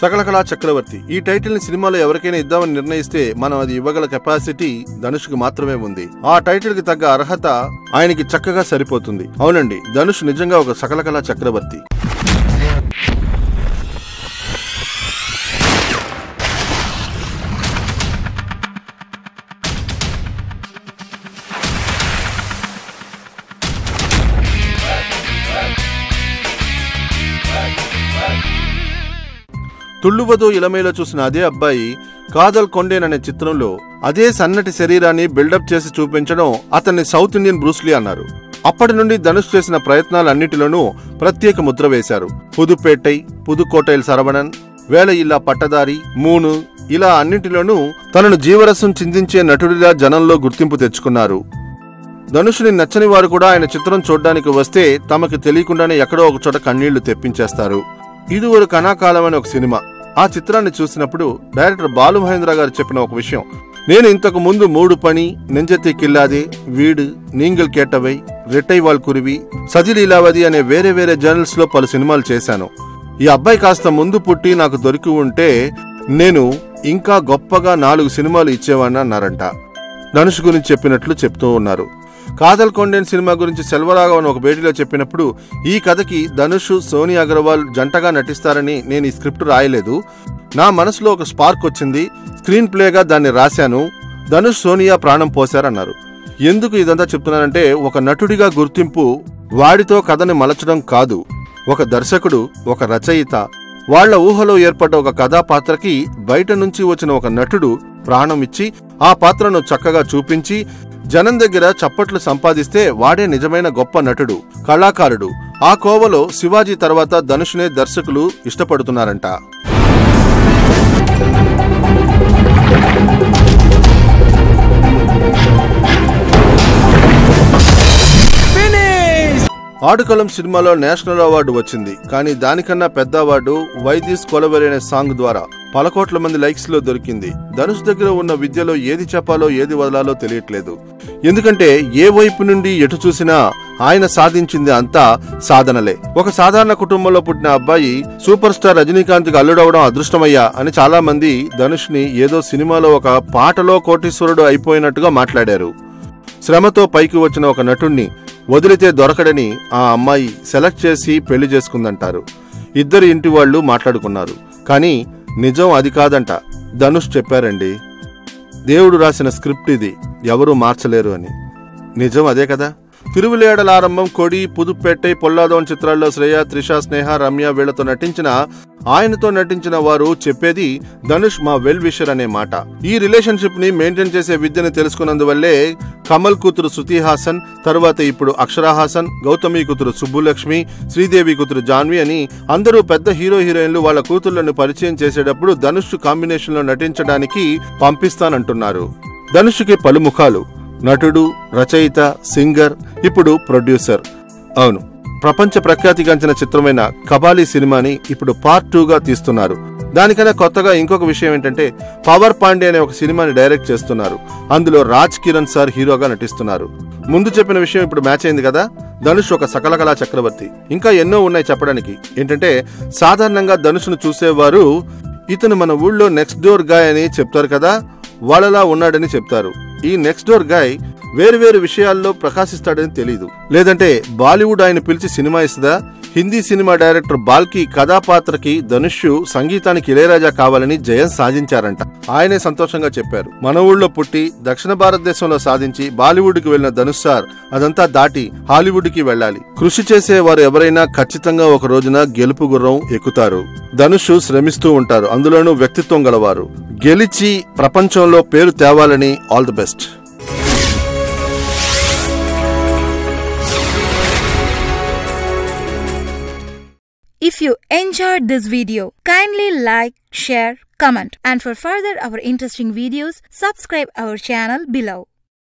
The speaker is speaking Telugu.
సకలకళా చక్రవర్తి ఈ టైటిల్ ని సినిమాలో ఎవరికైనా ఇద్దామని నిర్ణయిస్తే మనం అది ఇవ్వగల కెపాసిటీ ధనుష్కి మాత్రమే ఉంది ఆ టైటిల్ కి తగ్గ అర్హత ఆయనకి చక్కగా సరిపోతుంది అవునండి ధనుష్ నిజంగా ఒక సకలకళా చక్రవర్తి తుళ్ళువదో ఇలమేలో చూసిన అదే అబ్బాయి కాదల్ కొండేన్ అనే చిత్రంలో అదే సన్నటి శరీరాన్ని బిల్డప్ చేసి చూపించడం అతన్ని సౌత్ ఇండియన్ బ్రూస్లీ అన్నారు అప్పటి నుండి ధనుష్ చేసిన ప్రయత్నాలన్నిటిలోనూ ప్రత్యేక ముద్ర వేశారు పుదుపేటై పుదుకోటైల్ సరవణన్ వేల ఇల్లా పట్టదారి మూను ఇలా అన్నింటిలోనూ తనను జీవరసం చిందించే నటుడిగా జనంలో గుర్తింపు తెచ్చుకున్నారు ధనుషుని నచ్చని వారు కూడా ఆయన చిత్రం చూడ్డానికి వస్తే తమకు తెలియకుండానే ఎక్కడో ఒక చోట కన్నీళ్లు తెప్పించేస్తారు ఇది ఒక కణాకాలం అనే ఒక సినిమా ఆ చిత్రాన్ని చూసినప్పుడు డైరెక్టర్ బాలు మహేంద్ర గారు చెప్పిన ఒక విషయం నేను ఇంతకు ముందు మూడు పని నెంజెత్తి కిల్లాదే వీడు నీంగల్ కేటవై రెట్టై వాల్ కురివి సజిలీలావది అనే వేరే వేరే జర్నల్స్ లో పలు సినిమాలు చేశాను ఈ అబ్బాయి కాస్త ముందు పుట్టి నాకు దొరికి ఉంటే నేను ఇంకా గొప్పగా నాలుగు సినిమాలు ఇచ్చేవాడిని అన్నారంట ధనుష్ గురించి చెప్పినట్లు చెప్తూ ఉన్నారు కాదల్ కొండేన్ సినిమా గురించి సెల్వరాఘవన్ ఒక భేటీలో చెప్పినప్పుడు ఈ కథకి ధనుష్ సోనీ అగర్వాల్ జంటగా నటిస్తారని నేను ఈ స్క్రిప్ట్ రాయలేదు నా మనసులో ఒక స్పార్క్ వచ్చింది స్క్రీన్ ప్లేగా దాన్ని రాశాను ధనుష్ సోనియా ప్రాణం పోశారన్నారు ఎందుకు ఇదంతా చెప్తున్నానంటే ఒక నటుడిగా గుర్తింపు వాడితో కథని మలచడం కాదు ఒక దర్శకుడు ఒక రచయిత వాళ్ళ ఊహలో ఏర్పడ్డ ఒక కథాపాత్రకి బయట నుంచి వచ్చిన ఒక నటుడు ప్రాణం ఇచ్చి ఆ పాత్రను చక్కగా చూపించి జనం దగ్గర చప్పట్లు సంపాదిస్తే వాడే నిజమైన గొప్ప నటుడు కళాకారుడు ఆ కోవలో శివాజీ తర్వాత ధనుష్నే దర్శకులు ఇష్టపడుతున్నారంట ఆడుకలం సినిమాలో నేషనల్ అవార్డు వచ్చింది కానీ దానికన్నా పెద్ద అవార్డు వైదిస్ కొలవరి అనే సాంగ్ ద్వారా పలకోట్ల మంది లైక్స్ లో దొరికింది ధనుష్ దగ్గర ఉన్న విద్యలో ఏది చెప్పాలో ఏది వదలాలో తెలియట్లేదు ఎందుకంటే ఏ వైపు నుండి ఎటు చూసినా ఆయన సాధించింది అంతా సాధనలే ఒక సాధారణ కుటుంబంలో పుట్టిన అబ్బాయి సూపర్ స్టార్ రజనీకాంత్ కి అల్లుడవడం అదృష్టమయ్యా అని చాలా మంది ధనుష్ ని ఏదో సినిమాలో ఒక పాటలో కోటీశ్వరుడు అయిపోయినట్టుగా మాట్లాడారు శ్రమతో పైకి వచ్చిన ఒక నటుణ్ణి వదిలితే దొరకడని ఆ అమ్మాయి సెలెక్ట్ చేసి పెళ్లి చేసుకుందంటారు ఇద్దరు ఇంటి వాళ్ళు మాట్లాడుకున్నారు కానీ నిజం అది కాదంట ధనుష్ చెప్పారండి దేవుడు రాసిన స్క్రిప్ట్ ఇది ఎవరూ మార్చలేరు అని నిజం అదే కదా తిరువిలేడల ఆరంభం కొడి పుదుపేట్టై పొల్లాదోన్ చిత్రాల్లో శ్రేయ త్రిష స్నేహ రమ్య వీళ్లతో నటించిన ఆయనతో నటించిన వారు చెప్పేది ధనుష్ మా వెల్ విషర్ అనే మాట ఈ రిలేషన్షిప్ ని మెయింటైన్ చేసే విద్యను తెలుసుకున్నందువల్లే కమల్ కూతురు శృతి హాసన్ తరువాత ఇప్పుడు అక్షరా హాసన్ గౌతమి కూతురు సుబ్బులక్ష్మి శ్రీదేవి కూతురు జాన్వి అని అందరూ పెద్ద హీరో హీరోయిన్లు వాళ్ళ కూతుళ్లను పరిచయం చేసేటప్పుడు ధనుష్ కాంబినేషన్ లో నటించడానికి పంపిస్తానంటున్నారు ధనుష్కి పలు ముఖాలు నటుడు రచయిత సింగర్ ఇప్పుడు ప్రొడ్యూసర్ అవును ప్రపంచ ప్రఖ్యాతిగాంచిన చిత్రమైన కబాలీ సినిమాని ఇప్పుడు పార్ట్ టూగా తీస్తున్నారు దానికన్నా కొత్తగా ఇంకొక విషయం ఏంటంటే పవర్ పాండే అనే ఒక సినిమాని డైరెక్ట్ చేస్తున్నారు అందులో రాజ్ కిరణ్ సార్ హీరోగా నటిస్తున్నారు ముందు చెప్పిన విషయం ఇప్పుడు మ్యాచ్ అయింది కదా ధనుష్ ఒక సకల కళా చక్రవర్తి ఇంకా ఎన్నో ఉన్నాయి చెప్పడానికి ఏంటంటే సాధారణంగా ధనుష్ను చూసేవారు ఇతను మన ఊళ్ళో నెక్స్ట్ డోర్ గాయ్ అని చెప్తారు కదా వాళ్ళలా ఉన్నాడని చెప్తారు ఈ నెక్స్ట్ డోర్ గాయ్ వేరు వేరు విషయాల్లో ప్రకాశిస్తాడని తెలియదు లేదంటే బాలీవుడ్ ఆయన పిలిచి సినిమా ఇస్తుందా హిందీ సినిమా డైరెక్టర్ బాల్కి కథాపాత్రకి ధనుష్ సంగీతానికి ఇళయరాజా కావాలని జయం సాధించారంట ఆయనే సంతోషంగా చెప్పారు మన ఊళ్ళో పుట్టి దక్షిణ భారతదేశంలో సాధించి బాలీవుడ్ కి వెళ్లిన ధనుష్ సార్ అదంతా దాటి హాలీవుడ్ కి వెళ్ళాలి కృషి చేసే వారు ఎవరైనా ఖచ్చితంగా ఒక రోజున గెలుపు గుర్రం ఎక్కుతారు ధనుష్ శ్రమిస్తూ ఉంటారు అందులోనూ వ్యక్తిత్వం గలవారు గెలిచి ప్రపంచంలో పేరు తేవాలని all the best If you enjoyed this video, kindly like, share, comment and for further our interesting videos, subscribe our channel below.